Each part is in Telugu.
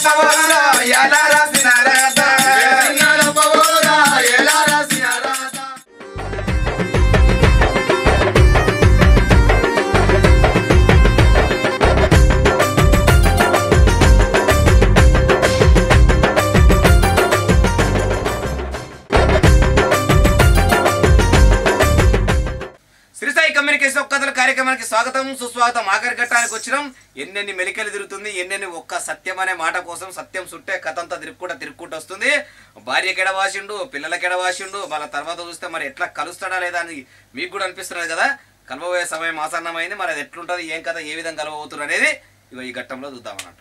పవరా ఎలా రాసిన రాత శ్రీసాయి కమ్యూనికేషన్ ఒక్క కథల కార్యక్రమానికి స్వాగతం సుస్వాగతం ఆఖరి ఘట్టానికి వచ్చినాం ఎన్నెన్ని మెలికలు తిరుగుతుంది ఎన్నెన్ని ఒక్క సత్యం అనే మాట కోసం సత్యం చుట్టే కథ అంతా తిరుక్కుంటా తిరుక్కుంటూ వస్తుంది భార్యకి ఎడవాసిండు పిల్లలకి ఎడవాసిండు వాళ్ళ తర్వాత చూస్తే మరి ఎట్లా కలుస్తాడా లేదా అని మీకు కూడా అనిపిస్తున్నది కదా కలవబోయే సమయం ఆసన్నమైంది మరి అది ఎట్లుంటుంది ఏం కథ ఏ విధంగా కలవబోతున్నారు అనేది ఇగో ఈ ఘట్టంలో చూద్దాం అన్నట్టు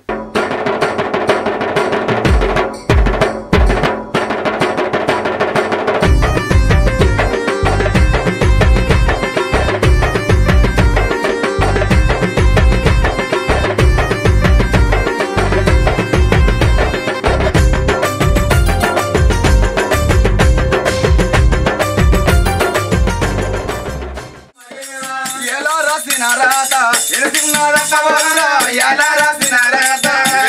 ఎలా రాసిన రాత ఎడుతున్నద పవరా ఎలా రాసిన రాత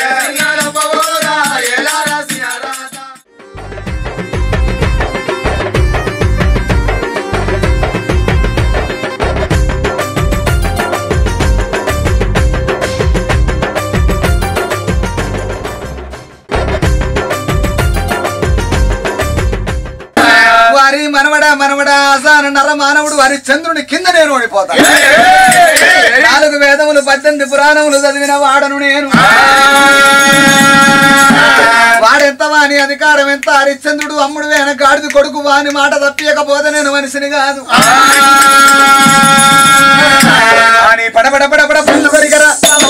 వారి మనవడ మనవడ ఆసాన నర మానవుడు వారి చంద్రుని కింద నేను ఓడిపోతాను నాలుగు వేదములు పద్దెనిమిది పురాణములు చదివిన వాడను నేను వాడెంత వాని అధికారం ఎంత హరిశ్చంద్రుడు అమ్ముడు వేన గాడిది కొడుకు వాని మాట తప్పియకపోతే నేను మనిషిని కాదు అని పడబడ పడబడ పళ్ళు కొరికరా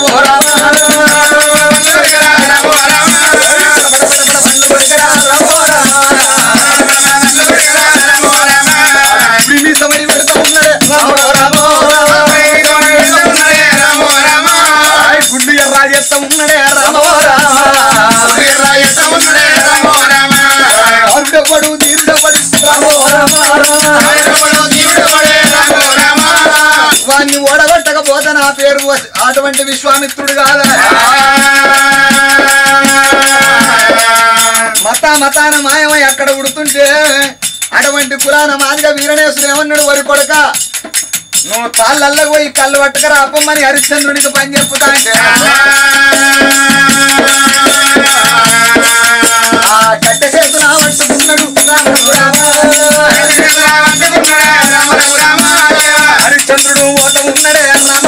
సమరి పెడతా ఉన్నదే ఆయ్ గుండు ఎర్రా చేస్తా ఉన్నదే అరుడెవ్వడు తీరుడెవ్వడు వాణ్ణి ఓడగొట్టకపోతే నా పేరు వస్- అటువంటి విశ్వామిత్రుడు కాదా మత మతాన మాయమై అక్కడ ఉడుతుంటే అటువంటి పురాణ మాదిగా వీరనేశ్వరు ఏమన్నాడు వరి కొడక నువ్వు తాళ్ళల్లో పోయి కళ్ళు పట్టుకరా అప్పమ్మని హరిశ్చంద్రునికి పని చెప్పుతా అంటే ఆ కట్టె చేతులు పట్టుకున్నాడు హరిశ్చంద్రుడు ఓట ఉన్నడే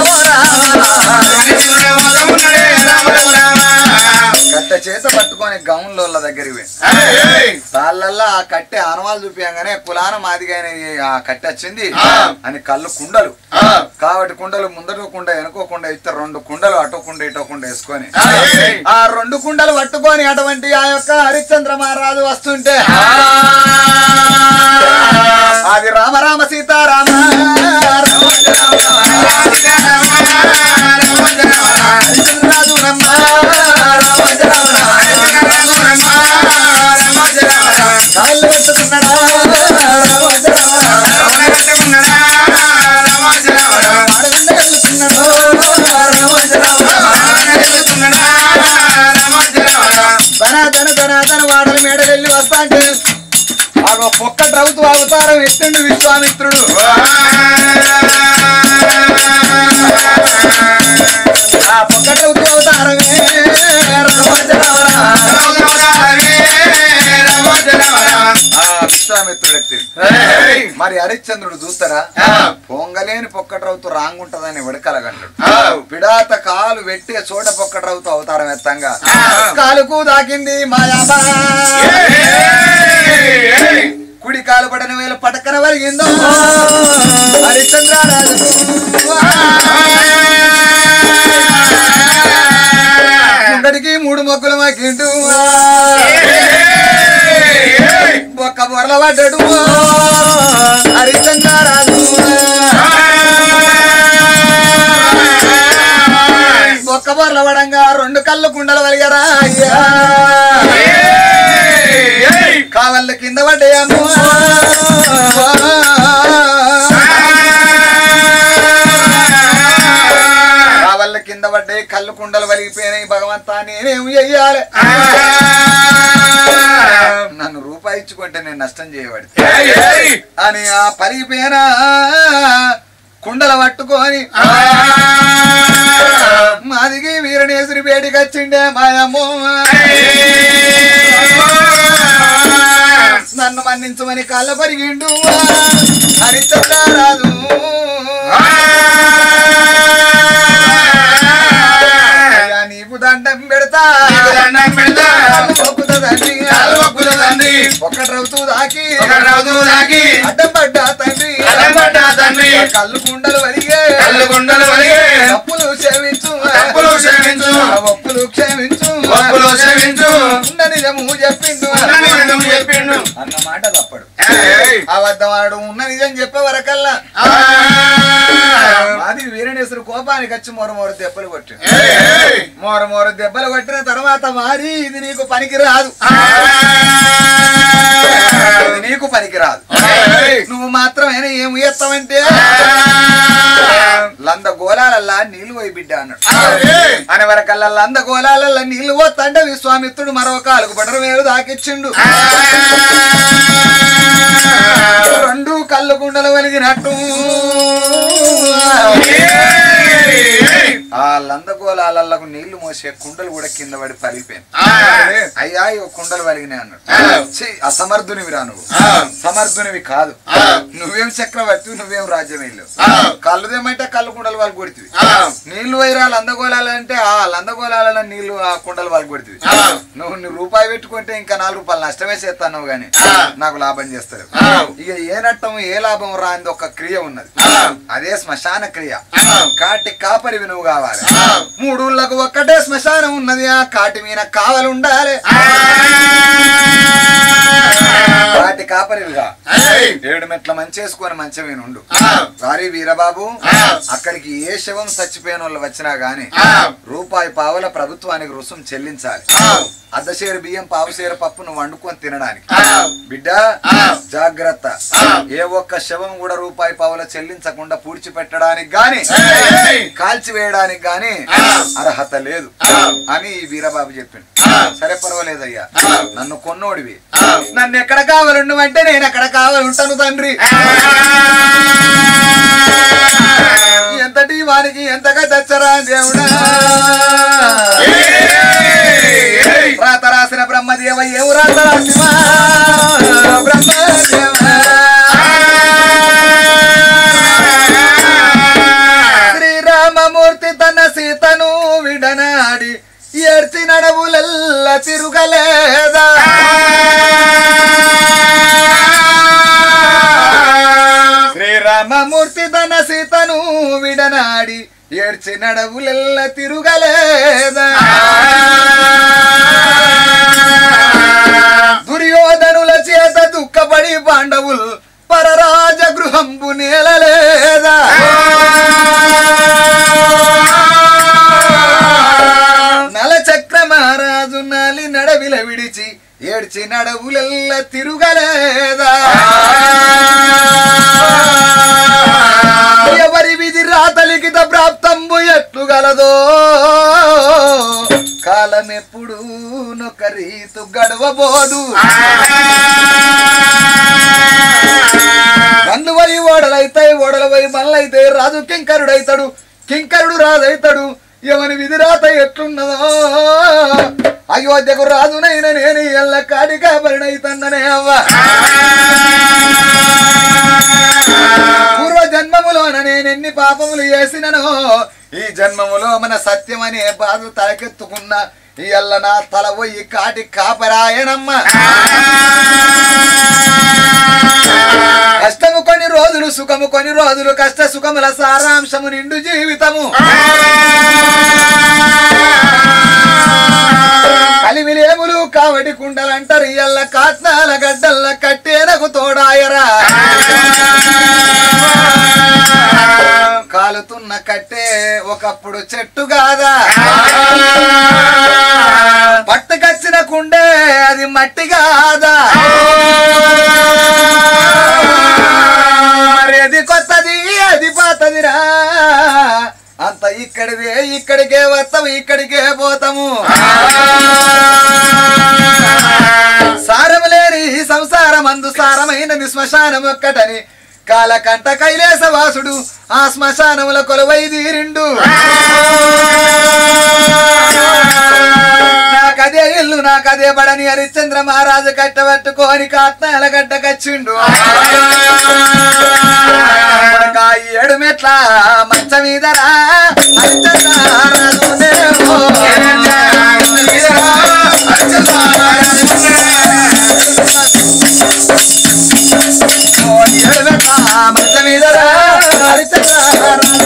కట్టె చేత పట్టుకొని గౌన్లోళ్ళ దగ్గరికి పోయి తాళ్ళల్లో ఆ కట్టె ఆనవాళ్ళు చూపించగానే కులాన మాదిగా ఆ కట్టె వచ్చింది అని కళ్ళు కుండలు కాబట్టి కుండలు ముందట కుండ వెనుకోకుండా ఇస్తే రెండు కుండలు అటోకుండా ఇటోకుండా వేసుకొని ఆ రెండు కుండలు పట్టుకొని అటువంటి ఆ యొక్క హరిశ్చంద్ర మహారాజు వస్తుంటే అది రామ రామ సీతారామ హరిశ్చంద్రరాజు రమ్మ కాళ్ళు పట్టుకున్నాడా ఆడవింద కలుసుకున్నాడు ధనాధన ధనాధన వాడల మేడలెళ్ళి వస్తా అంటే ఆ పొక్క ద్రౌతు అవతారం ఎత్తుండు విశ్వామిత్రుడు ఆ పొక్క ద్రౌతు అవతారమే రామచరవరా. ఆ విశ్వామిత్రుడు ఎత్తి మరి హరిశ్చంద్రుడు చూస్తారా పొంగలేని పొక్కట్రవుతూ రాంగుంటదని వెడకలగంటాడు పిడాత కాలు వెట్టి చోట పొక్కట్రవుతూ అవతారం ఎత్తంగా కాలుకు దాకింది మాయాబా కుడి కాలు పడని వేలు పటకన వరిగిందో హరిశ్చంద్రరాజు ముంగడికి మూడు మొక్కలు మాకిండు ఒక్క బొరల పడ్డాడు హరిశ్చంద్రరాజు ఒక్క బొరల పడంగా రెండు కళ్ళు కుండలు వలిగరా అయ్యా కావల్ల కింద పడ్డాయమ్మ కావల్ల కింద పడ్డాయి కళ్ళు కుండలు వలిగిపోయినాయి భగవంతా నేనేం చెయ్యాలి నన్ను రూపాయి ఇచ్చుకుంటే నేను నష్టం చేయబడి అని ఆ పలిగిపోయిన కుండల పట్టుకొని మాదిగి వీరనేశ్వరి బేటికి వచ్చిండే మాయమ్మో నన్ను మన్నించమని కళ్ళ పరిగిండు హరిచంద్రారాజు అయ్యా, నీకు దండం పెడతా మొక్కుతా తండ్రి. ఒక్కటి రవ్వుతూ దాకి అడ్డం పడ్డా తండ్రి అడ్డం పడ్డా తండ్రి. కళ్ళు కుండలు వలిగే కళ్ళుగుండలు వలిగే. తప్పులు క్షమించు తప్పులు క్షమించు. ఒప్పులు క్షమించు ఒప్పులు క్షమించు. ఉన్న నిజము చెప్పిండు ఉన్న నిజము చెప్పిండు. అన్న మాట తప్పడు అబద్ధవాడు ఉన్న నిజం చెప్పే వరకల్లా అది వీరనేశ్వరు కోపానికి వచ్చి మోర మోర దెబ్బలు కొట్టి మోర మోర దెబ్బలు కొట్టిన తర్వాత మారి ఇది నీకు పనికి రాదు ఇది నీకు పనికి రాదు నువ్వు మాత్రమేనా ఏం చేస్తావంటే లంద గోళాలల్లా నీళ్లు పోయి బిడ్డ అన్నాడు అని వరకల్లా లంద గోళాలల్లా నీళ్లు పోతంటే విశ్వామిత్రుడు మరో కాలుకు బటర్ వేలు దాకిచ్చిండు రెండు కళ్ళు గుండలు వెలిగినట్టు ఆ లందగోళాలకు నీళ్లు మోసే కుండలు కూడా కింద పడి పలిపోయింది అయ్యా ఇవి కుండలు వలిగినాయి అన్నాడు ఛీ, అసమర్థునివి రా నువ్వు సమర్థునివి కాదు నువ్వేం చక్రవర్తి నువ్వేం రాజ్యం వెళ్ళు కళ్ళు దేమంటే కళ్ళు కుండలు వాళ్ళు కొడుతుంది నీళ్లు వైరా లందగోళాలు అంటే ఆ లందగోళాల నీళ్లు ఆ కుండలు వాళ్ళు కొడుతుంది నువ్వు నీ రూపాయి పెట్టుకుంటే ఇంకా నాలుగు రూపాయలు నష్టమే చేస్తాను గాని నాకు లాభం చేస్తారు ఇక ఏ నట్టం ఏ లాభం రాని ఒక క్రియ ఉన్నది అదే శ్మశాన క్రియ కాటి కాపరి నువ్వు కావాలి మూడుళ్ళకు ఒక్కటే శ్మశానం ఉన్నది ఆ కాటి మీద కావలి ఉండాలి కాటి కాపరిగా ఏడు మెట్ల మంచేసుకొని మంచమే నుండు వారి వీరబాబు అక్కడికి ఏ శవం చచ్చిపోయిన వాళ్ళు వచ్చినా గాని రూపాయి పావుల ప్రభుత్వానికి రుసుం చెల్లించాలి అద్దసేరు బియ్యం పావుసేరు పప్పు నువ్వు వండుకొని తినడానికి బిడ్డ జాగ్రత్త ఏ ఒక్క శవం కూడా రూపాయి పావుల చెల్లించకుండా పూడ్చి పెట్టడానికి గాని కాల్చి వేయడానికి గాని అర్హత లేదు అని ఈ వీరబాబు చెప్పిండు సరే పర్వాలేదయ్యా నన్ను కొన్నోడివి నన్ను ఎక్కడ కావాలండు అంటే నేను ఎక్కడ కావాలి ఉంటాను తండ్రి ఎంతటి వారికి ఎంతగా తెచ్చరా దేవుడా రాత రాసిన బ్రహ్మదేవ ఏవు రాత రాసివా బ్రహ్మదేవ శ్రీరామమూర్తి తన సీతను విడనాడి ఏడ్చి నడవులెల్ల తిరుగలేదా శ్రీరామమూర్తి తన సీతను విడనాడి ఏడ్చి నడవులెల్ల తిరుగలేదా దుర్యోధనుల చేత దుఃఖపడి పాండవులు పరరాజ గృహంబు నేలలేదా నల చక్ర మహారాజు నాలి నడవిల విడిచి ఏడ్చి నడవులెల్ల తిరుగలేదా ఎవరి విధి రాతలిఖిత ప్రాప్తంబు ఎట్లు గలదో కాలమెప్పుడు నొక రీతు గడవబోదు బంధువై ఓడలైతాయి ఓడలవై మళ్ళైతే రాజు కింకరుడైతాడు కింకరుడు రాజైతాడు ఎవని విధి రాత ఎట్లున్నదో అయోధ్యకు రాజునైన నేను ఎల్ల కాడిగా పరిణయితన్ననే అవ్వ పూర్వ జన్మములోన నేనెన్ని పాపములు చేసినను ఈ జన్మములో మన సత్యం అనే బాధ తలకెత్తుకున్న ఈ ఎల్ల నా తల పోయి కాటి కాపరాయనమ్మ కష్టము కొన్ని రోజులు సుఖము కొన్ని రోజులు కష్ట సుఖముల సారాంశము నిండు జీవితము కలిమిలేములు కావడి కుండలంటారు ఇయ్యల్ల కాత్నాల గడ్డల్ల కట్టేనకు తోడాయరా కాలుతున్న కట్టే ఒకప్పుడు చెట్టు కాదా పట్టుకచ్చిన కుండే అది మట్టి కాదా మరి అది కొత్తది అది పాతదిరా అంత ఇక్క ఇక్కడిదే ఇక్కడికే వస్తాము ఇక్కడికే పోతాము సారము లేని ఈ సంసారం అందు సారమైన శ్మశానం ఒక్కటని కాలకంట కైలేస వాసుడు ఆ శ్మశానముల కొలువై తీరిండు నాకదే ఇల్లు నాకదే బడని హరిశ్చంద్ర మహారాజు కట్టబట్టుకోని కాత్నాల గడ్డకచ్చిండు మనకా ఈ ఏడు మెట్ల మంచ మీదరా హరిశ్చంద్ర రాజునేమో. ఓ ఈ ఏడు మెట్ల మంచ మీదరా హరిశ్చంద్ర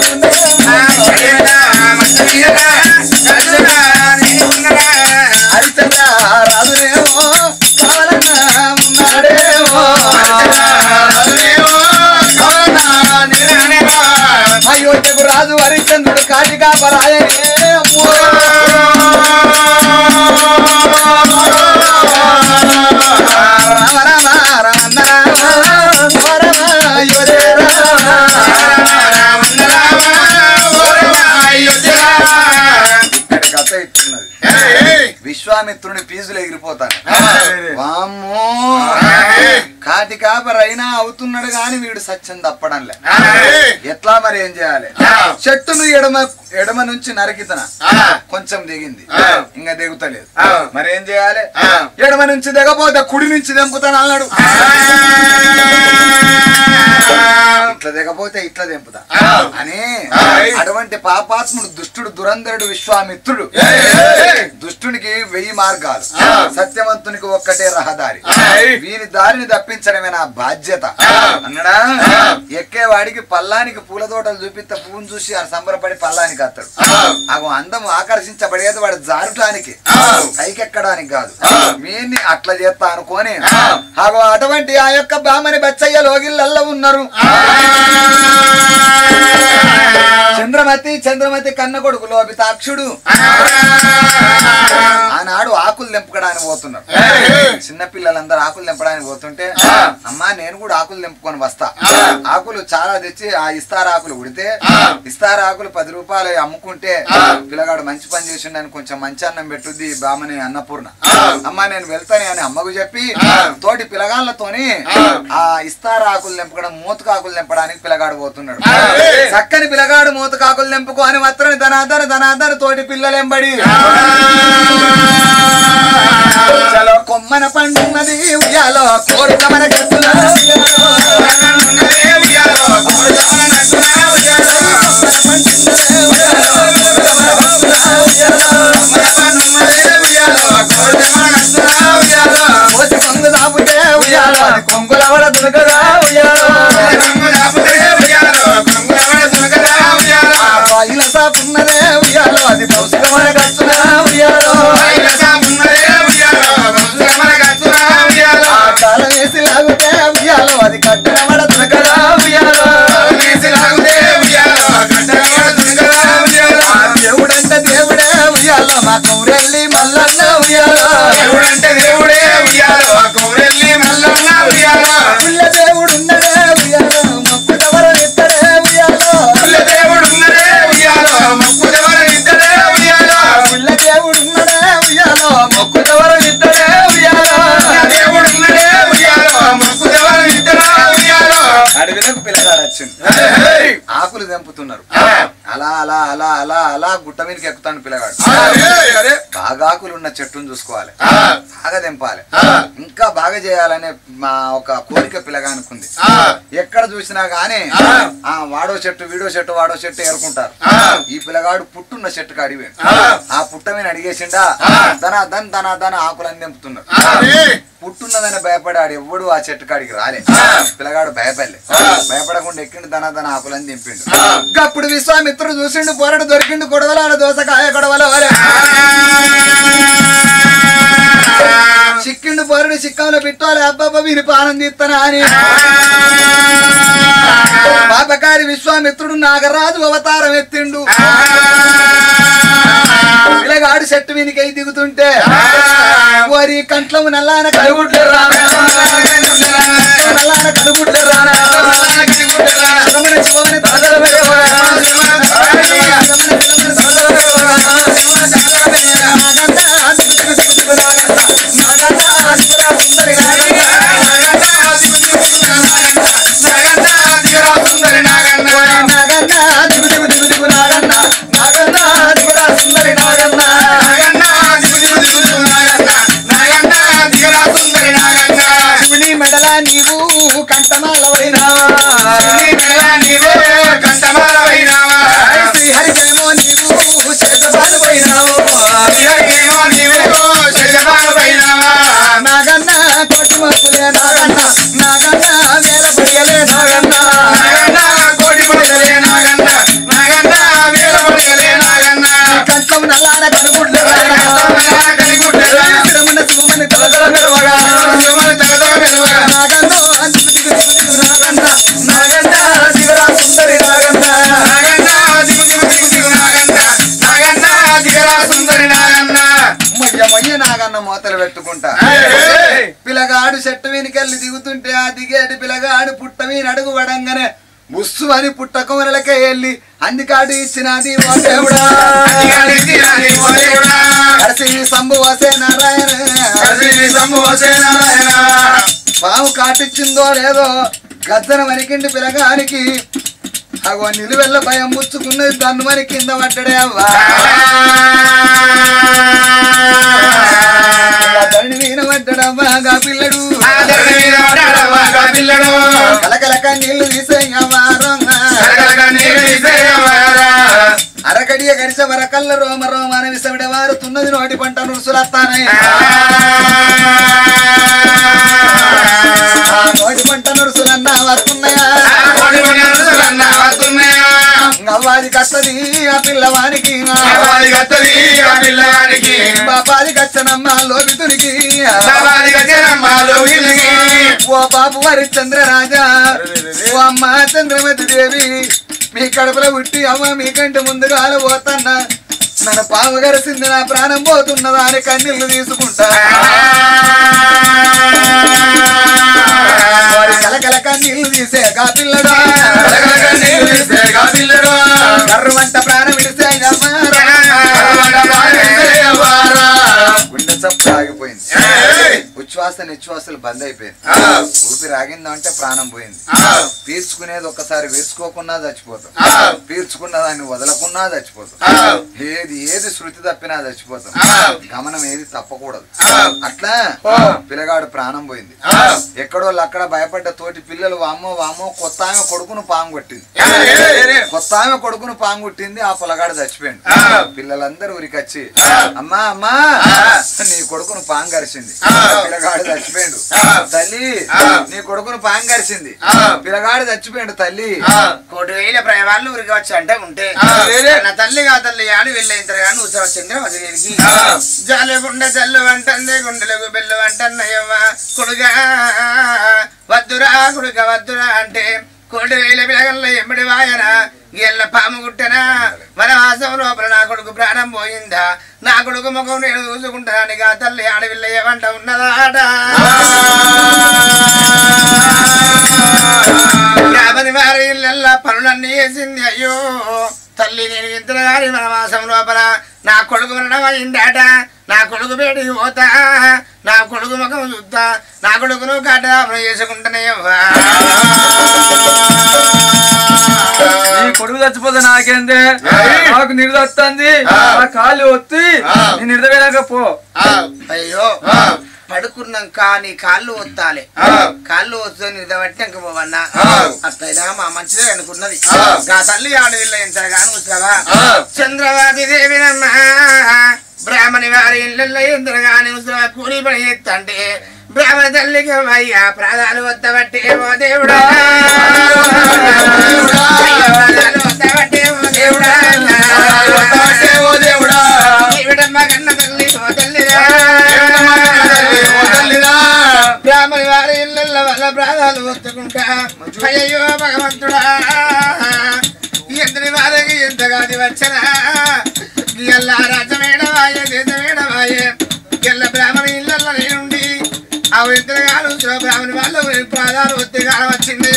రాజునేమో. హరిశ్చంద్ర రాజునేమో కావాలన్నా ఉన్నాడేమో అయోధ్యకు రాజు హరిశ్చంద్రుడు కాటికా పరాయనే అమ్మో. రామ రామ రామ రామ రామ అయోధ్య ఇక్కడ కథ ఇట్టున్నది విశ్వామిత్రుని ఫీజులు ఎగిరిపోతాను వామ్మో కాటి కాపరైనా అవుతున్నాడు గాని వీడు సత్యం తప్పడంలే ఎట్లా మరి ఏం చేయాలి చెట్టును ఎడమ ఎడమ నుంచి నరికితన కొంచెం దిగింది ఇంకా దిగుతలేదు మరి ఏం చేయాలి ఎడమ నుంచి దిగపోతే కుడి నుంచి దింపుతాను అన్నాడు ఇట్లా దిగపోతే ఇట్లా దింపుతా అని అటువంటి పాపాత్ముడు దుష్టుడు దురంధరుడు విశ్వామిత్రుడు దుష్టునికి వెయ్యి మార్గాలు సత్యవంతునికి ఒక్కటే రహదారి వీని దారిని తప్పించడమే నా బాధ్యత అన్నడా ఎక్కేవాడికి పల్లానికి పూల తోటలు చూపిస్తే పువ్వును చూసి ఆ సంబరపడి పల్లానికి అత్తాడు అగో అందం ఆకర్షించబడేది వాడు జారటానికి పైకెక్కడానికి కాదు వీన్ని అట్లా చేస్తా అనుకోని అగో అటువంటి ఆ యొక్క బామని బచ్చయ్య లోగిళ్ళల్లో ఉన్నారు చంద్రమతి చంద్రమతి కన్న కొడుకు లోపితాక్షుడు ఆనాడు ఆకులు తెంపుకోవడానికి పోతున్నారు చిన్న పిల్లలందరూ ఆకులు తెంపడానికి పోతుంటే అమ్మా నేను కూడా ఆకులు తెంపుకొని వస్తా ఆకులు చాలా తెచ్చి ఆ ఇస్తార ఆకులు ఉడితే ఇస్తార ఆకులు పది రూపాయలు అమ్ముకుంటే పిల్లగాడు మంచి పని చేసిండని కొంచెం మంచి అన్నం పెట్టుద్ది బామని అన్నపూర్ణ అమ్మా నేను వెళ్తానే అని అమ్మకు చెప్పి తోటి పిల్లగాళ్ళతోని ఆ ఇస్తార ఆకులు తెంపడం మూతకు ఆకులు తెంపడానికి పిల్లగాడు పోతున్నాడు చక్కని పిల్లగాడు మూతకు ఆకులు తెంపుకో అని మాత్రం ధనాధన ధనాధన తోటి పిల్లలెంబడి చలో కొమ్మన పండున్నది ఉయ్యాలో కోరిక మన గట్టులో కోసి కొంగు దాపుతే ఉయ్యాలో అది కొంగుల వడ దునకదా ఉయ్యాలో ఇలా సాపున్నదే ఉయ్యాలో అది పౌసిక మన గట్టులో ఉయ్యాలో ఆ కాలం వేసి లాగుతే ఉయ్యాలో అది కట్టిన వడ దునకదా ఉయ్యాలో ఆ దేవుడంటే దేవుడే ఉయ్యాలో మా కౌరెల్లి మల్లన్న ఉయ్యాలో దేవుడంటే దేవుడే ఉయ్యాలో కౌరెల్లి మల్లన్న ఉయ్యాలో పుల్ల దేవుడు ఉన్నడే ఉయ్యాలో మొక్కుదవర ఇద్దరే ఉయ్యాలో పుల్ల దేవుడు ఉన్నదే ఉయ్యాలో మొక్కుదెవర ఇద్దరే ఉయ్యాలో పుల్ల దేవుడు ఉన్నడే ఉయ్యాలో మొక్కుదవర ఇద్దరే ఉయ్యాలో దేవుడు ఉన్నదే ఉయ్యాలో మొక్కుదెవర ఇద్దరే ఉయ్యాలో అడవిలకు పిల్లగాడు వచ్చింది ఆకులు తెంపుతున్నారు అలా అలా అలా అలా అలా గుట్ట మీదకి ఎక్కుతాను పిల్లగాడు బాగా ఆకులు ఉన్న చెట్టును చూసుకోవాలి బాగా తెంపాలి ఇంకా బాగా చేయాలనే మా ఒక కోరిక పిల్లగానుకుంది ఎక్కడ చూసినా గానీ ఆ వాడో చెట్టు వీడో చెట్టు వాడో చెట్టు ఏరుకుంటారు ఈ పిల్లగాడు పుట్టున్న చెట్టు కాడివే ఆ పుట్ట మీద అడిగేసిండా దన దన్ దన దన ఆకులని తెంపుతున్నారు పుట్టున్నదని భయపడి ఆడు ఎవ్వడు ఆ చెట్టు కాడికి రాలే పిల్లగాడు భయపడలే భయపడకుండా ఎక్కిండు దన దన ఆకులని దింపిండు అప్పుడు విశ్వామిత్రుడు చూసిండు పొరడు దొరికిండు గొడవలాడ దోసకాయ గొడవల వలె చిక్కిండు పొరడు చిక్కంలో పెట్టాలి అబ్బాబా వీరి పానం తీస్తానా అని పాపకారి విశ్వామిత్రుడు నాగరాజు అవతారం ఎత్తిండు పిల్లగాడు చెట్టు వినికై దిగుతుంటే వారి కంట్లము నల్లాన కడుగుడ్లు రానా నల్లాన కడుగుడ్లు రానా రమణ శివమని తలదల వేయవా. రమణ శివమని కిందికెళ్ళి దిగుతుంటే ఆ దిగేటి పిల్లగాడు పుట్ట మీద అడుగు పడంగానే ముస్సు అని పుట్ట కొమరలకే వెళ్ళి అందుకాడు ఇచ్చినది ఓ దేవుడా కడిసి సంభు వసే నారాయణ పాము కాటిచ్చిందో లేదో గద్దన వనికిండి పిలగానికి అగో నిలువెల్ల భయం ముచ్చుకున్నది దన్ను మరి కింద పడ్డడే అవ్వా దండి వీణ పడ్డడమ్మా గా పిల్లడు కలకల కన్నీళ్లు తీసేయవారం అరకడియ గడిచ వరకల్ల రోమ రోమాన విసవిడ వారుతున్నది నోటి పంట నుడుసులత్తానై ఆ నోటి పంట నుడుసులన్నా వస్తున్నాయా అవ్వాది కత్తది ఆ పిల్లవానికి బాపాది కచ్చనమ్మ లోపితునికి ఓ బాబు వారి చంద్రరాజా ఓ అమ్మ చంద్రమతి దేవి మీ కడుపులో పుట్టి అమ్మ మీకంటే ముందుగా పోతన్నా నన్ను పాము గరిసింది నా ప్రాణం పోతున్నదా అని కన్నీళ్లు తీసుకుంటా వారి కలకల కన్నీళ్లు తీసే కా పిల్లడా కర్రమంట ప్రాణం విడిసే గుండె చప్పు ఆగిపోయింది ఉచ్ఛ్వాస నిశ్వాసాలు బంద్ అయిపోయింది ఊపిరి ఆగిందంటే ప్రాణం పోయింది పీల్చుకునేది ఒక్కసారి వేసుకోకున్నా చచ్చిపోతాం పీల్చుకున్న దాన్ని వదలకున్నా చచ్చిపోతాం ఏది ఏది శృతి తప్పినా చచ్చిపోతాం గమనం ఏది తప్పకూడదు అట్లా పిల్లగాడు ప్రాణం పోయింది ఎక్కడో అక్కడ భయపడ్డ తోటి పిల్లలు వామ్మో వామ్మో కొత్త ఆమె కొడుకును పాము కొట్టింది కొత్త ఆమె కొడుకును పాము కొట్టింది ఆ పొలగాడు చచ్చిపోయింది పిల్లలందరూ ఊరికొచ్చి అమ్మా అమ్మా నీ కొడుకును పాము కరిచింది పిల్లగాడు చచ్చిపోయిండు తల్లి నీ కొడుకును పాము కరిచింది పిల్లగాడు చచ్చిపోయిండు తల్లి కోటి వేల ప్రయాణాలు ఊరికి వచ్చి అంటే ఉంటే నా తల్లి కా తల్లి ఆడి వెళ్ళింటారు కానీ ఉత్సవ చంద్ర వదిలేకి జాలి గుండె జల్లు అంటుంది గుండెలకు బెల్లు అంటున్నాయవ్వ కొడుగా వద్దురా కొడుక వద్దురా అంటే కోటి వేల పిలగల్ల ఎమ్మడి వాయన ఎల్ల పాము గుట్టనా వనవాసం లోపల నా కొడుకు ప్రాణం పోయిందా నా కొడుకు ముఖం నేను చూసుకుంటానికి ఆ తల్లి ఆడవిల్ల ఏమంట ఉన్నదాట రామని వారి ఇళ్ళల్లా పనులన్నీ వేసింది అయ్యో తల్లి నేను ఇంతలో గారి వనవాసం లోపల నా కొడుకు మరణం అయిందాట నా కొడుకు బేడికి పోతా నా కొడుకు ముఖం చూద్దా నా కొడుకును కాటాపనం చేసుకుంటానయ్యవ్వా నీ కొడుకు చచ్చిపోతే నాకేందే నాకు నిరుద వస్తుంది నా కాళ్ళు ఒత్తి నేను నిరుదపోయినాక పో అయ్యో పడుకున్నాక నీ కాళ్ళు ఒత్తాలి కాళ్ళు వస్తే నిలబట్టి ఇంక పోవన్నా అట్లయినా మా మంచిదే అనుకున్నది నా తల్లి ఆడవిల్ల ఎంత గాను చూసావా చంద్రవాది దేవినమ్మ బ్రాహ్మణి వారి ఇళ్ళల్లో ఎందరు గాని చూసావా కూలి పని చేస్తంటే బ్రాహ్మణ తల్లికి అయ్యా ప్రాణాలు వద్దబట్టి ఓ దేవుడా ప్రాణాలు వద్దబట్టి ఓ దేవుడా ఈవిడమ్మ కన్న తల్లి ఓ తల్లిరా బ్రాహ్మణి వారి ఇళ్ళ వల్ల ప్రాణాలు ఒత్తుకుంటా అయ్యో భగవంతుడా ఎంతని వారికి ఎంతగాది వచ్చనా ఎల్ల రాజమేడవాయే దేశమేడవాయే ఎల్ల బ్రాహ్మణ ఇళ్ళ నుండి ఆ ఇద్దరు కాదు బ్రాహ్మణి వాళ్ళ ప్రాణాలు ఒత్తి కాలం వచ్చింది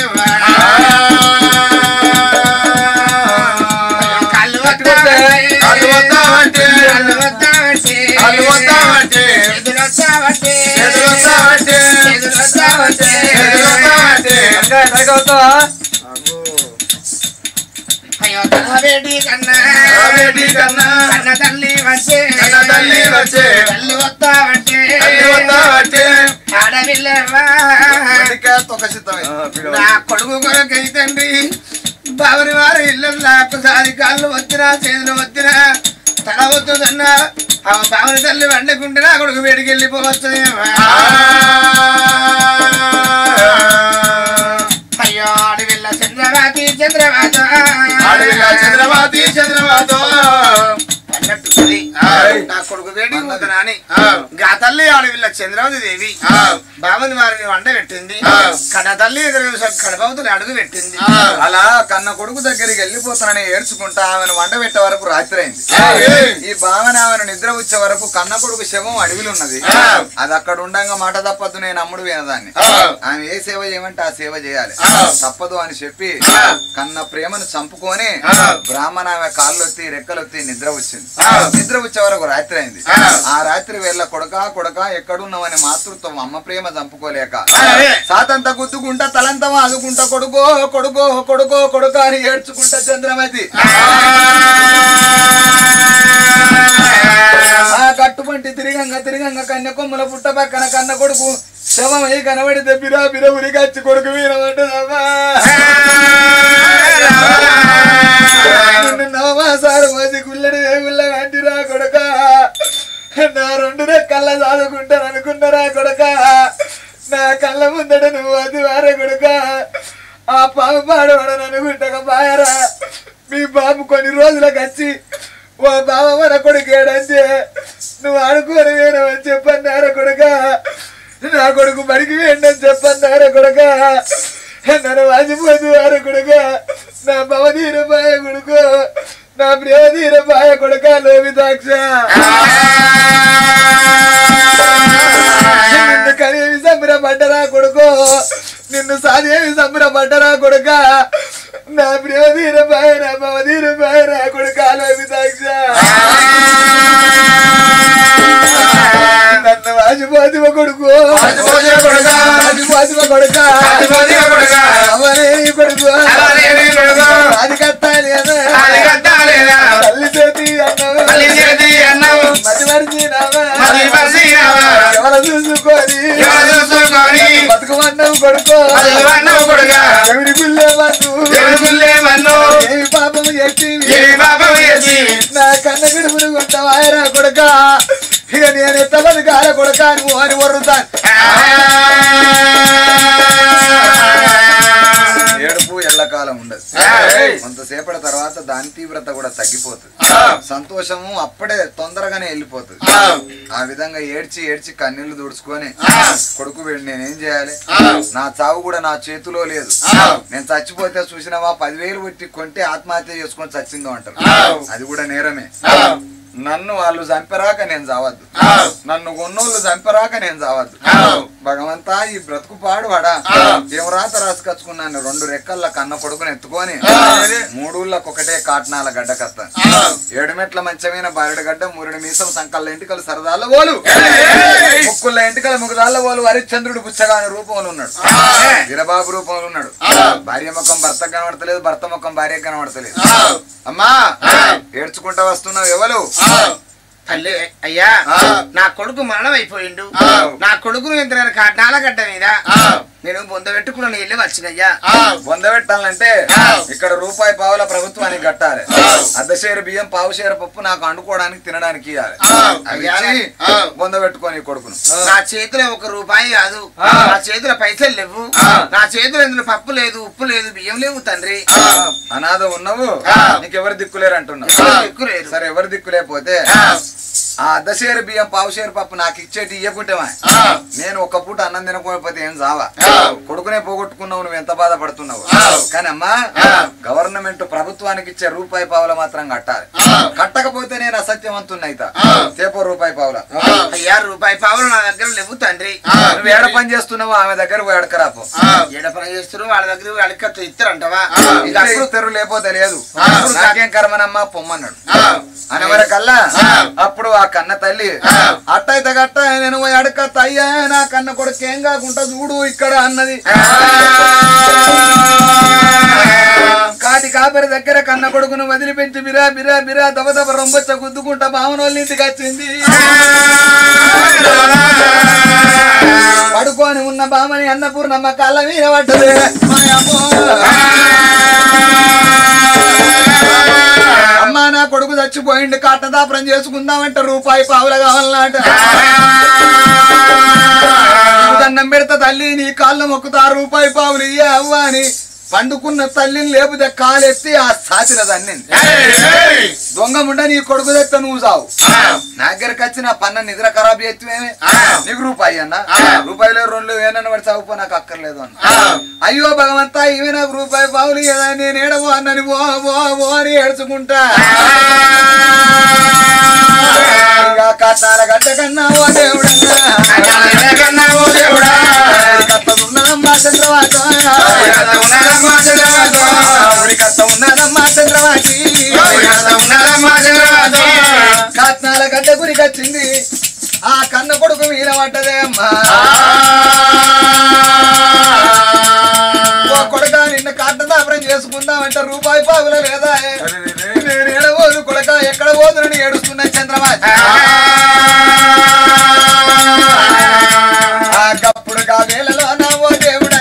కళ్ళు వస్తావంటే కళ్ళు వస్తావంటే, కళ్ళు వస్తావంటే కళ్ళు వస్తావంటే, ఎదురు వస్తావంటే ఎదురు వస్తావంటే, ఎదురు వస్తావంటే ఎదురు వస్తావంటే, ఇంకా ఎక్కడికి అవుతావా అయ్యో తలవేడి కన్నా తలవేడి కన్నా, కన్న తల్లి వచ్చే కన్న తల్లి వచ్చే, తల్లి వస్తావంటే తల్లి వస్తావంటే, ఆడవిల్లవా తొక్క సిద్ధమైంది నా కొడుకు కొరకై తండ్రి బావరి వారి ఇళ్ళల్లో ఒక్కసారి కాళ్ళు వచ్చినా చేతులు వచ్చినా తల వద్దుదన్నా ఆ బావరి తల్లి వండుకుంటే నా కొడుకు వేడికి వెళ్ళిపోవచ్చు అయ్యో అడవిల్ల చంద్రబాతి చంద్రబాత అడవిగా చంద్రమాతి చంద్రమాతో అన్నట్టున్నది ఆయ్. నా కొడుకు వేడి పోతున్నా అని గా తల్లి ఆడవిల్ల చంద్రావతి దేవి బామని వారిని వంట పెట్టింది కన్న తల్లి ఎదురు కడపవతని అడుగు పెట్టింది అలా కన్న కొడుకు దగ్గరికి వెళ్ళిపోతానని ఏడ్చుకుంటా ఆమెను వండ పెట్టే వరకు రాత్రి అయింది ఈ భావన ఆమెను నిద్ర వచ్చే వరకు కన్న కొడుకు శవం అడవిలో ఉన్నది అది అక్కడ ఉండంగా మాట తప్పదు నేను అమ్ముడు వినదాన్ని ఆమె ఏ సేవ చేయమంటే ఆ సేవ చేయాలి తప్పదు అని చెప్పి కన్న ప్రేమను చంపుకొని బ్రాహ్మణ ఆమె కాళ్ళొత్తి రెక్కలొత్తి నిద్ర వచ్చింది నిద్ర వచ్చే వరకు రాత్రి అయింది ఆ రాత్రి వేళ కొడక కొడక ఎక్కడున్నావని మాతృత్వం అమ్మ ప్రేమ చంపుకోలేక సాతంత గుద్దుకుంటా తలంత ఆదుకుంటా కొడుకో కొడుకో కొడుకో కొడుకో అని ఏడ్చుకుంటా చంద్రమతి ఆ కట్టుబంటి తిరిగంగా తిరిగంగా కన్య కొమ్మల పుట్ట పక్కన కన్న కొడుకు శవం ఏ కనబడితే బిరా బిర ఉరిగచ్చి కొడుకు వీరమంటదమ్మా నిన్ను నవ్వా సారు మసి గుల్లడి గుల్ల అంటిరా కొడక నా రెండు రెక్కల్ల చదువుకుంటాను అనుకున్నారా కొడక నా కళ్ళ ముందట నువ్వు అది వారే కొడక ఆ పాము పాడవాడని అనుకుంటా బాయరా మీ బాబు కొన్ని రోజులకు వచ్చి ఓ బావ మన కొడుకు ఏడంటే నువ్వు ఆడుకోని వేయనని చెప్పన్నారా కొడుక నా కొడుకు బడికి వేయండి చెప్పన్నారా కొడుక నన్ను వాసిపోతు వారు కొడుక నా భవధీర బాయ కొడుకు నా ప్రియధీర బాయ కొడుక లోవిదాక్ష నిన్ను కనేవి సంబరపడ్డరా కొడుకు నిన్ను సాదేవి సంబరపడ్డరా కొడుక నా ప్రియధీర బాయ నా భవధీర బాయ నా కొడుక లోవిదాక్ష నన్ను వాసిపోతివ కొడుకు వాసిపోతివ కొడుకా. వాసిపోతివ కొడుక వాసిపోతివ కొడుకా. అవనేవి కొడుకు అవనేవి కొడుకు. అది కట్టాలి కదా అది కట్టాలిరా. తల్లి చేతి అన్నము తల్లి చేతి అన్నం. మతి మరిచినావా మతి మరిచినావా. ఎవరు చూసుకొని ఎవరు చూసుకొని. బతుకుమన్నావు కొడుకో బతుకుమన్నావు కొడుకా. ఎవరి గుళ్ళే మన్ను ఎవరి గుళ్ళే మన్ను. ఏమి పాపం చేసి ఏమి పాపం చేసి. నా కన్న గడుపులు కొంటావాయరా కొడుక ఇక నేను ఎత్త బతుకాల కొడుక నువ్వు అని వరుతాను ఏడుపు ఎల్లకాలం ఉండదు ఏయ్. కొంతసేపటి తర్వాత దాని తీవ్రత కూడా తగ్గిపోతుంది సంతోషము అప్పుడే తొందరగానే వెళ్ళిపోతుంది ఆ విధంగా ఏడ్చి ఏడ్చి కన్నీళ్లు తుడుచుకొని కొడుకు వీడు నేనేం చేయాలి నా చావు కూడా నా చేతిలో లేదు నేను చచ్చిపోతే చూసినవా పదివేలు పెట్టి కొంటే ఆత్మహత్య చేసుకొని చచ్చిందో అంటారు అది కూడా నేరమే నన్ను వాళ్ళు చంపరాక నేను చావద్దు నన్ను కొన్నోళ్ళు చంపరాక నేను చావద్దు భగవంతా ఈ బ్రతుకు పాడు వాడా ఏం రాత రాసుకొచ్చుకున్నాను రెండు రెక్కల కన్న కొడుకుని ఎత్తుకొని మూడూళ్ళకు ఒకటే కాటనాల గడ్డ కత్తాను ఏడు మెట్ల మంచమైన బారెడు గడ్డ మూరెడు మీసం సంకళ్ళ ఇంటికలు సరదాల పోలు ముక్కుల ఇంటికల ముఖదాళ్ళ పోలు హరిశ్చంద్రుడు పుచ్చగాని రూపంలో ఉన్నాడు వీరబాబు రూపంలో ఉన్నాడు భార్య ముఖం భర్త కనబడతలేదు భర్త ముఖం భార్య కనబడతలేదు అమ్మా ఏడ్చుకుంటా వస్తున్నావు ఎవరు తల్లి అయ్యా నా కొడుకు మరణం అయిపోయిండు నా కొడుకును ఎంత కాటాల గడ్డ మీద నేను బొంద పెట్టుకున్నాను వెళ్ళి వచ్చినయ్యా పొందబెట్టాలంటే ఇక్కడ రూపాయి పావుల ప్రభుత్వానికి కట్టాలి అర్ధషేరు బియ్యం పావు షేరు పప్పు నాకు అండుకోవడానికి తినడానికి ఇవ్వాలి అవి ఇచ్చి పొందబెట్టుకొని ఈ కొడుకును నా చేతిలో ఒక రూపాయి కాదు నా చేతిలో పైసలు లేవు నా చేతిలో ఇందులో పప్పు లేదు ఉప్పు లేదు బియ్యం లేవు తండ్రి అనాథ ఉన్నావు నీకు ఎవరు దిక్కులేరు అంటున్నావు ఎవరు దిక్కులేరు. సరే ఎవరు దిక్కులేకపోతే ఆ అర్ధషేరు బియ్యం పావు షేరు పప్పు నాకు ఇచ్చేటి ఇయ్యకుంటేమా నేను ఒక పూట అన్నం తినకపోతే ఏం జావా కొడుకునే పోగొట్టుకున్నావు నువ్వు ఎంత బాధపడుతున్నావు కానీ అమ్మా గవర్నమెంట్ ప్రభుత్వానికి ఇచ్చే రూపాయి పావుల మాత్రం కట్టాలి కట్టకపోతే నేను అసత్యవంతున్నైతా తేపో రూపాయి పావుల అయ్యా రూపాయి పావులు నా దగ్గర లేవు తండ్రి నువ్వు ఏడ పని చేస్తున్నావు ఆమె దగ్గర పోయి అడకరాపో ఏడ పని చేస్తారు వాళ్ళ దగ్గర అడికత్తు ఇస్తారంటవా ఇక అప్పుడు తెరు లేకపోతే లేదు నాకేం కర్మనమ్మా పొమ్మన్నాడు అనవరకల్లా అప్పుడు ఆ కన్న తల్లి అట్టయితే గట్ట నేను పోయి అడకత్త అయ్యా నా కన్న కొడుకు ఏం కాకుండా చూడు ఇక్కడ అన్నది కాటి కాపరి దగ్గర కన్న కొడుకును వదిలిపెట్టి బిరా బిరా బిరా దబ దబ రొంబొచ్చ గుద్దుకుంటా మామనోళ్ళ ఇంటికి వచ్చింది పడుకొని ఉన్న బామని అన్నపూర్ణమ్మ కాళ్ళ మీద పడ్డది అమ్మా నా కొడుకు చచ్చిపోయిండు కాటదాపురం చేసుకుందామంటే రూపాయి పావుల కావాలన్నట నువ్వు దండం పెడతా తల్లి నీ కాళ్ళు మొక్కుతా రూపాయి పావులు ఇయ్య అవ్వ అని పండుకున్న తల్లిని లేపుతే కాలెత్తి ఆ సాతిల దాన్ని దొంగ ముండ నీ కొడుకు తెత్త నువ్వు సావు నా దగ్గరకు వచ్చి నా పన్న నిద్ర ఖరాబ్ చేస్తేమే నీకు రూపాయి అన్న రూపాయలు రెండు ఏనన్న పడి చదువుకో నాకు అక్కర్లేదు అన్న అయ్యో భగవంతా ఇవి నాకు రూపాయి బావులు కదా నేను ఏడవో అన్నని ఓ ఓ ఓ అని ఏడ్చుకుంటా ఇక కట్టాల గడ్డ కన్నా ఓ దేవుడన్నా కట్టదున్నదమ్మా చంద్రవాత ఊరి కట్ట ఉన్నదమ్మా చంద్రవాటి కట్నాల గడ్డ గురికి వచ్చింది ఆ కన్న కొడుకు మీద పడ్డదే అమ్మా ఓ కొడుక నిన్న కాటదాపరం చేసుకుందామంటే రూపాయి పావుల లేదా నేను ఏడవోదు కొడక ఎక్కడ పోదునని ఏడుస్తున్నా చంద్రబాబు ఆ గప్పుడు గా వేళలో నా ఓ దేవుడా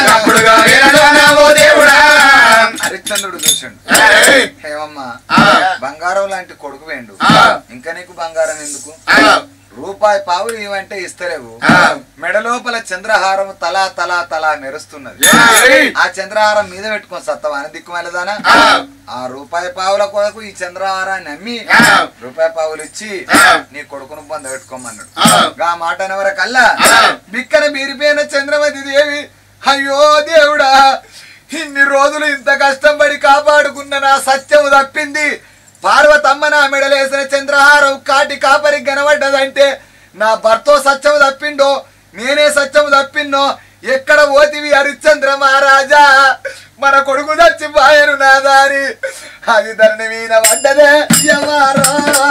హరిశ్చంద్రుడు చూసిండు హేమమ్మ బంగారం లాంటి కొడుకు వేండు ఇంకా నీకు బంగారం ఎందుకు రూపాయి పావులు ఇవంటే ఇస్తలేవు మెడ లోపల చంద్రహారం తలా తలా తలా మెరుస్తున్నది ఆ చంద్రహారం మీద పెట్టుకొని సత్తవా అని దిక్కుమలదానా ఆ రూపాయి పావుల కొరకు ఈ చంద్రహారాన్ని అమ్మి రూపాయి పావులు ఇచ్చి నీ కొడుకును పొంద పెట్టుకోమన్నాడు గా మాట అనవరకల్లా బిక్కన బీరిపోయిన చంద్రమతి దేవి అయ్యో దేవుడా ఇన్ని రోజులు ఇంత కష్టపడి కాపాడుకున్న నా సత్యము తప్పింది పార్వతమ్మ నా మెడలేసిన చంద్రహారం కాటి కాపరి కనబడ్డదంటే నా భర్తో సత్యము తప్పిండో నేనే సత్యము తప్పిన్నో ఎక్కడ పోతివి హరిశ్చంద్ర మహారాజా మన కొడుకు చచ్చిపోయారు నా దారి అది ధరణి మీద పడ్డదే యమారా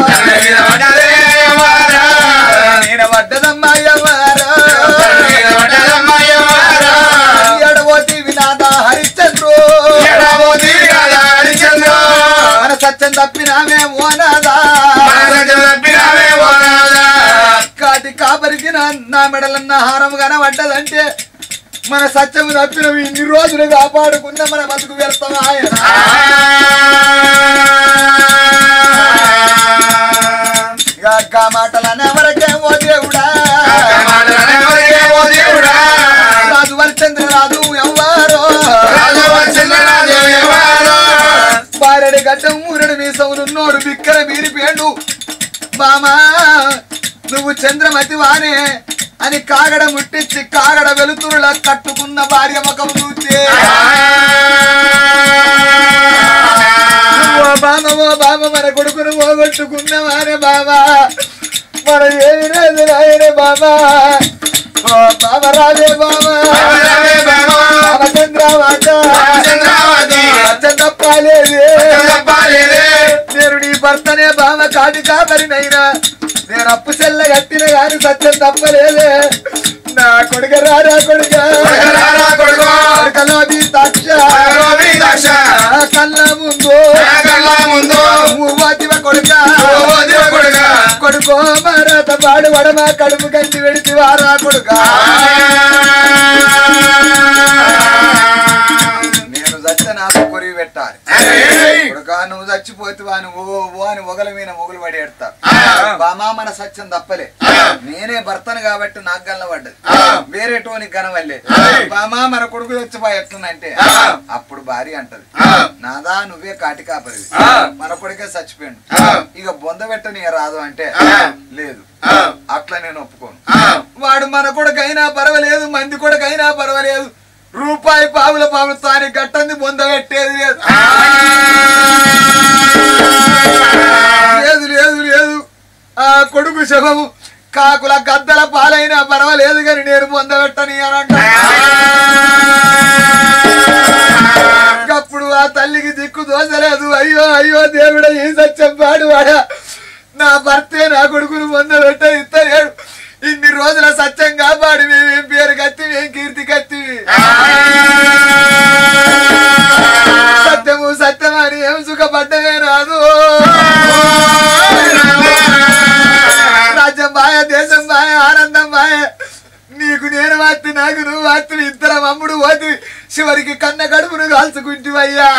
నేను పడ్డదమ్మా యమారా ఎడబోతివి నాదా హరిశ్చంద్రు మన సత్యం తప్పినామే ఓనాదా కాటి కాపరికి నా నా మెడలన్న హారం కనబడ్డదంటే మన సత్యము తప్పిన ఇన్ని రోజులు కాపాడుకున్న మన బతుకు వెళ్తాం ఆయన ఇక మాటలనే ఎవరికేమో దేవుడా రాజు వరిచంద్ర రాజు ఎవ్వారో బారెడి గడ్డం ఊరడి మీసవులున్నోడు బిక్కర బీరిపేండు బామా నువ్వు చంద్రమతి వానే అని కాగడ ముట్టించి కాగడ వెలుతురులా కట్టుకున్న భార్య ముఖం చూస్తే ఓ బామ ఓ బామ మన కొడుకును పోగొట్టుకున్నవానే బాబా మన ఏమి లేదు రాయనే బాబా ఓ బామ రాజే బాబా రామచంద్రవాత తప్పాలేదు నేను నీ భర్తనే బామ కాటి కాపరినైనా నేను అప్పు చెల్ల కట్టిన గాని సత్యం తప్పలేదే నా కొడుక రారా కొడుక కొడుకలో మీ తక్ష నా కళ్ళ ముందు మూవాతివ కొడుక కొడుకో మారాత పాడు వడమా కడుపు కంచి వెడితి వారా కొడుక నేను చచ్చ నాకు కొరివి పెట్టాలి కొడుక నువ్వు చచ్చిపోతువా అని ఓ ఓ అని మొగల మీద మొగులు పడి ఎడతారు బామా మన సత్యం తప్పలే నేనే భర్తను కాబట్టి నాకు గల్లబడ్డది వేరే టోని గనవల్లే బామా మన కొడుకు చచ్చిపోయి ఎట్లనంటే అప్పుడు భార్య అంటది నాదా నువ్వే కాటి కాపరి మన కొడుకే చచ్చిపోయాడు ఇక బొంద పెట్టని రాదు అంటే లేదు అట్లా నేను ఒప్పుకోను వాడు మన కొడుకైనా పర్వాలేదు మంది కొడుకైనా పర్వాలేదు రూపాయి పావుల పావులు తాని గట్టంది బొంద పెట్టేది లేదు లేదు లేదు లేదు ఆ కొడుకు శవము కాకుల గద్దల పాలైనా పర్వాలేదు కానీ నేను పొందబెట్టని అని అంట అప్పుడు ఆ తల్లికి దిక్కు దోచలేదు అయ్యో అయ్యో దేవుడ ఈ సత్యం పాడువాడా నా భర్తే నా కొడుకును పొందబెట్ట ఇస్తలేడు ఇన్ని రోజుల సత్యం కాపాడి మేమేం పేరు కత్తి మేం కీర్తి కత్తి సత్యము సత్యమని ఏం సుఖపడ్డమే రాదు రాజ్యం బాయ దేశం బాయ ఆనందం బాయ నీకు నేను వాత్తి నాకు నువ్వు వాత్తి ఇద్దరం అమ్ముడు పోతి చివరికి కన్న గడుపును కాల్చుకుంటివయ్యా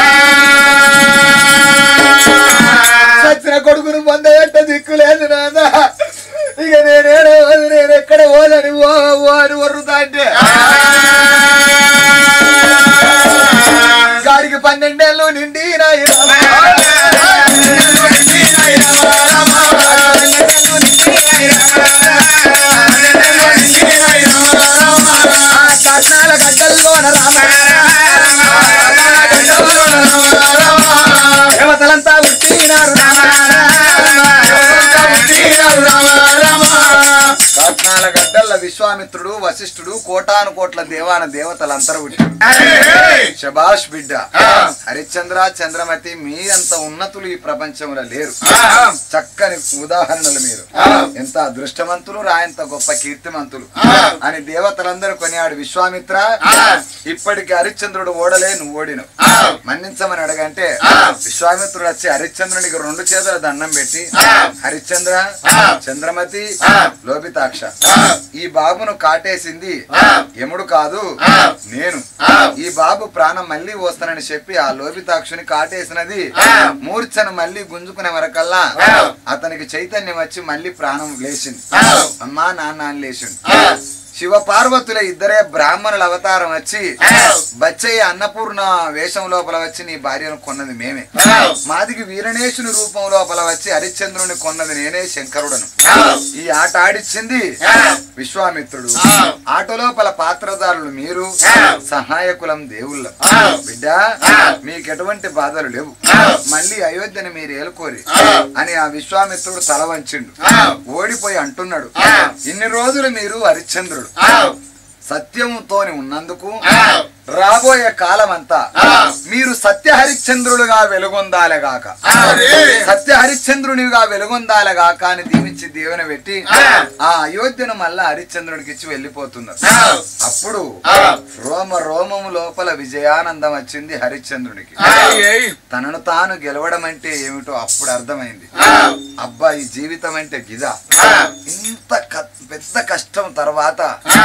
సచ్చిన కొడుకును పొందబెట్ట దిక్కు లేదు నాదా ఇక నేనేడే పోదు నేను ఎక్కడ పోదని ఓ ఓ అని వరుతా అంటే పన్నెండేళ్ళు నిండినాయి రామ. ఆ కాట్నాల గడ్డల్లోన రామ దేవతలంతా పుట్టినారు కాట్నాల గడ్డల్ల విశ్వామిత్రుడు వశిష్ఠుడు కోటాను కోట్ల దేవాన దేవతలందరూ పుట్టారు శబాష్ బిడ్డ హరిశ్చంద్ర చంద్రమతి మీ అంత ఉన్నతులు ఈ ప్రపంచంలో లేరు చక్కని ఉదాహరణలు మీరు ఎంత అదృష్టవంతులు రాయంత గొప్ప కీర్తిమంతులు అని దేవతలందరూ కొనియాడు విశ్వామిత్ర ఇప్పటికి హరిశ్చంద్రుడు ఓడలే నువ్వు ఓడినవు మన్నించమని అడగంటే విశ్వామిత్రుడు వచ్చి హరిశ్చంద్రునికి రెండు చేతుల దండం పెట్టి హరిశ్చంద్ర చంద్రమతి లోపితాక్ష ఈ బాబును కాటేసింది యముడు కాదు నేను ఈ బాబు ప్రాణం మళ్ళీ వస్తానని చెప్పి ఆ లోపితాక్షుని కాటేసినది మూర్ఛను మళ్ళీ గుంజుకునే వరకల్లా అతనికి చైతన్యం వచ్చి మళ్ళీ ప్రాణం లేచింది అమ్మా నాన్న అని లేచిండు శివ పార్వతుల ఇద్దరే బ్రాహ్మణుల అవతారం వచ్చి బచ్చయ్య అన్నపూర్ణ వేషం లోపల వచ్చి నీ భార్యను కొన్నది మేమే మాదికి వీరణేశుని రూపం లోపల వచ్చి హరిశ్చంద్రుని కొన్నది నేనే శంకరుడను ఈ ఆట ఆడిచ్చింది విశ్వామిత్రుడు ఆట లోపల పాత్రదారులు మీరు సహాయకులం దేవుళ్ళం బిడ్డ మీకు ఎటువంటి బాధలు లేవు మళ్ళీ అయోధ్యని మీరు ఏలుకోరి అని ఆ విశ్వామిత్రుడు తల వంచిండు ఓడిపోయి అంటున్నాడు ఇన్ని రోజులు మీరు హరిశ్చంద్రుడు సత్యముతోని ఉన్నందుకు రాబోయే కాలం అంతా మీరు సత్య హరిశ్చంద్రులుగా వెలుగొందాలగాక సత్య హరిశ్చంద్రునిగా వెలుగొందాలగాక అని దీవించి దీవెన పెట్టి ఆ అయోధ్యను మళ్ళా హరిశ్చంద్రుడికి ఇచ్చి వెళ్ళిపోతున్నారు అప్పుడు రోమ రోమము లోపల విజయానందం వచ్చింది హరిశ్చంద్రునికి తనను తాను గెలవడం అంటే ఏమిటో అప్పుడు అర్థమైంది అబ్బా ఈ జీవితం అంటే గిదా ఇంత క- పెద్ద కష్టం తర్వాత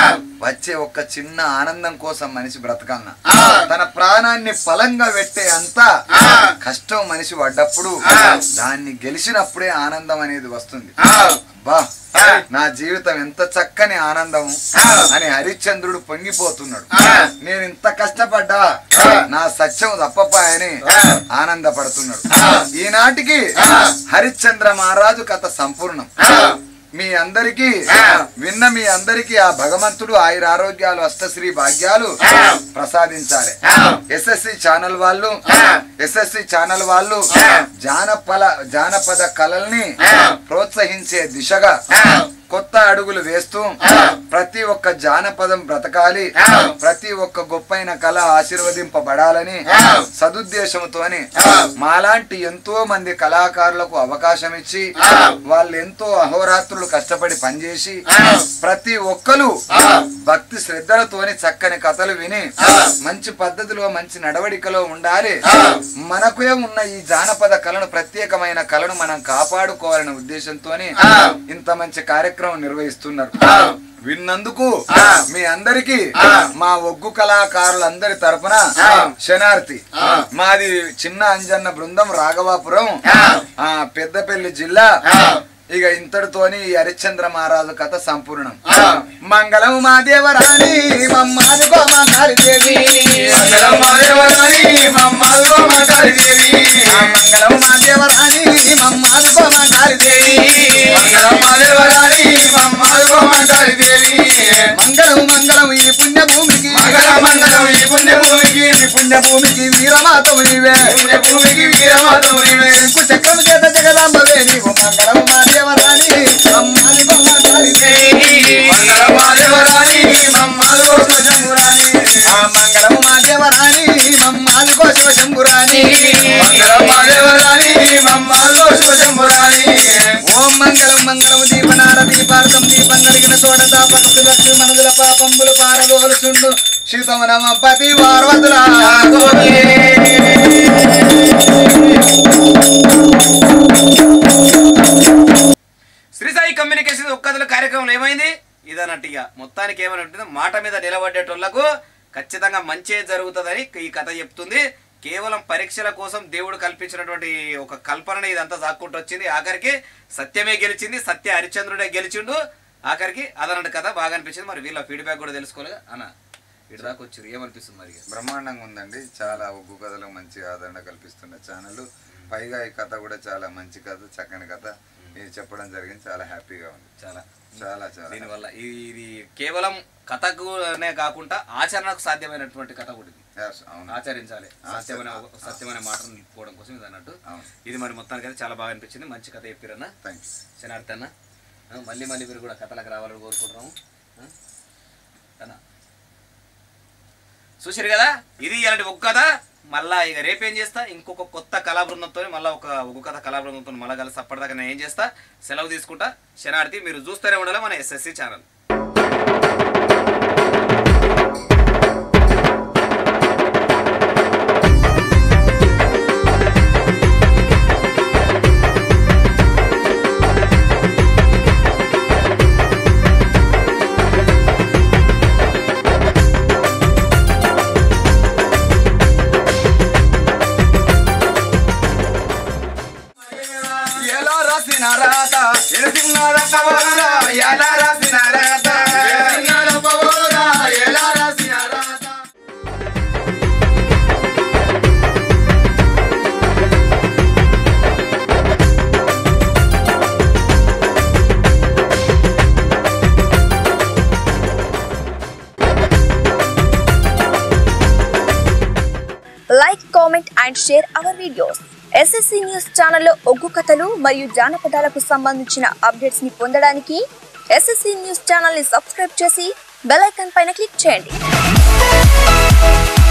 వచ్చే ఒక చిన్న ఆనందం కోసం మనిషి బ్రతకల్నా తన ప్రాణాన్ని ఫలంగా పెట్టే అంత కష్టం మనిషి పడ్డప్పుడు దాన్ని గెలిచినప్పుడే ఆనందం అనేది వస్తుంది బా నా జీవితం ఎంత చక్కని ఆనందం అని హరిశ్చంద్రుడు పొంగిపోతున్నాడు నేను ఇంత కష్టపడ్డా నా సత్యం తప్పపాయని ఆనందపడుతున్నాడు ఈనాటికి హరిశ్చంద్ర మహారాజు కథ సంపూర్ణం మీ అందరికీ విన్న మీ అందరికీ ఆ భగవంతుడు ఆయుర ఆరోగ్యాలు అష్టశ్రీ భాగ్యాలు ప్రసాదించాలి ఎస్ఎస్సి ఛానల్ వాళ్ళు ఎస్ఎస్సి ఛానల్ వాళ్ళు జానపల జానపద కళల్ని ప్రోత్సహించే దిశగా కొత్త అడుగులు వేస్తూ ప్రతి ఒక్క జానపదం బ్రతకాలి ప్రతి ఒక్క గొప్పైన కళ ఆశీర్వదింపబడాలని సదుద్దేశంతోని మాలాంటి ఎంతో మంది కళాకారులకు అవకాశం ఇచ్చి వాళ్ళు ఎంతో అహోరాత్రులు కష్టపడి పనిచేసి ప్రతి ఒక్కరు భక్తి శ్రద్ధలతోని చక్కని కథలు విని మంచి పద్ధతిలో మంచి నడవడికలో ఉండాలి మనకే ఉన్న ఈ జానపద కళను ప్రత్యేకమైన కళను మనం కాపాడుకోవాలనే ఉద్దేశంతోని ఇంత మంచి కార్యక్రమం నిర్వహిస్తున్నారు విన్నందుకు మీ అందరికి మా ఒగ్గు కళాకారులందరి తరపున శనార్థి మాది చిన్న అంజన్న బృందం రాఘవాపురం ఆ పెద్దపల్లి జిల్లా ఇక ఇంతటితోని ఈ హరిశ్చంద్ర మహారాజు కథ సంపూర్ణం మంగళం మా దేవరాణి మమ్మాది గోమాకారి దేవి మంగళం మా దేవరాణి మమ్మాది గోమాకారి దేవి మంగళం మా దేవరాణి మమ్మాది గోమాకారి దేవి మంగళం మా దేవరాణి మమ్మాది గోమాకారి దేవి మంగళం మంగళం ఈ పుణ్య భూమికి మంగళం మంగళం ఈ పుణ్య భూమికి ఈ పుణ్య భూమికి వీరమాతవు నీవే పుణ్య భూమికి వీరమాతవు నీవే చక్రం చేత జగదాంబవే నీవు మంగళం మా దేవరాణి మమ్మాది గోమాకారి దేవి మంగళం మా దేవరాణి మమ్మాది గోశంభురాణి ఆ మంగళం మా దేవరాణి మమ్మాది గోశంభురాణి మంగళం మా దేవరాణి మమ్మాది గోశంభురాణి ఓం మంగళం మంగళం దీపనార దీపార్థం దీపం కలిగిన చోట దాపక లక్ష్మి మనదుల పాపంబులు పారదోలుచుండు శీతమనమ పతి పార్వతుల శ్రీ సాయి కమ్యూనికేషన్ ఒక్కదుల కార్యక్రమం ఏమైంది ఇదన్నట్టుగా మొత్తానికి ఏమైనా ఉంటుంది మాట మీద నిలబడేటోళ్లకు ఖచ్చితంగా మంచి జరుగుతుందని ఈ కథ చెప్తుంది కేవలం పరీక్షల కోసం దేవుడు కల్పించినటువంటి ఒక కల్పన ఇదంతా సాక్కుంటూ వచ్చింది ఆఖరికి సత్యమే గెలిచింది సత్య హరిశ్చంద్రుడే గెలిచిండు ఆఖరికి అదన్నట్టు కథ బాగా అనిపించింది మరి వీళ్ళ ఫీడ్బ్యాక్ కూడా తెలుసుకోలేదు అన్న ఇటు దాకా వచ్చారు ఏమనిపిస్తుంది మరి బ్రహ్మాండంగా ఉందండి చాలా ఒగ్గు కథలు మంచి ఆదరణ కల్పిస్తున్న ఛానల్ పైగా ఈ కథ కూడా చాలా మంచి కథ చక్కని కథ ఇది చెప్పడం జరిగింది చాలా హ్యాపీగా ఉంది చాలా చాలా చాలా దీనివల్ల ఇది ఇది కేవలం కథకునే కాకుండా ఆచరణకు సాధ్యమైనటువంటి కథ కూడా ఇది Yes, అవును ఆచరించాలి సత్యమైన సత్యమైన మాటను నిలుపుకోవడం కోసం ఇది అన్నట్టు అవును. ఇది మరి మొత్తానికి అయితే చాలా బాగా అనిపించింది మంచి కథ చెప్పారన్న థ్యాంక్ యూ శనార్థి అన్న ఆ, మళ్ళీ మళ్ళీ మీరు కూడా కథలకు రావాలని కోరుకుంటున్నాము ఆ? అన్న చూసారు కదా ఇది ఇలాంటి ఒక కథ మళ్ళా ఇక రేపేం చేస్తా ఇంకొక కొత్త కళా బృందంతో మళ్ళీ ఒక ఒక కథ కళా బృందంతో మళ్ళీ కలిసి అప్పటిదాకా నేను ఏం చేస్తా సెలవు తీసుకుంటా శనార్థి మీరు చూస్తూనే ఉండాలి మన ఎస్ఎస్సి ఛానల్ ఎలా రాసిన రాత ఎలుగున్నార పవరా ఎలా రాసిన రాత ఎలుగున్నార పవరా ఎలా రాసిన రాత like comment and share our videos SSC news ఛానల్లో ఒగ్గు కథలు మరియు జానపదాలకు సంబంధించిన అప్డేట్స్ ని పొందడానికి ఎస్ఎస్సి న్యూస్ ఛానల్ ని సబ్స్క్రైబ్ చేసి బెల్ ఐకాన్ పైన క్లిక్ చేయండి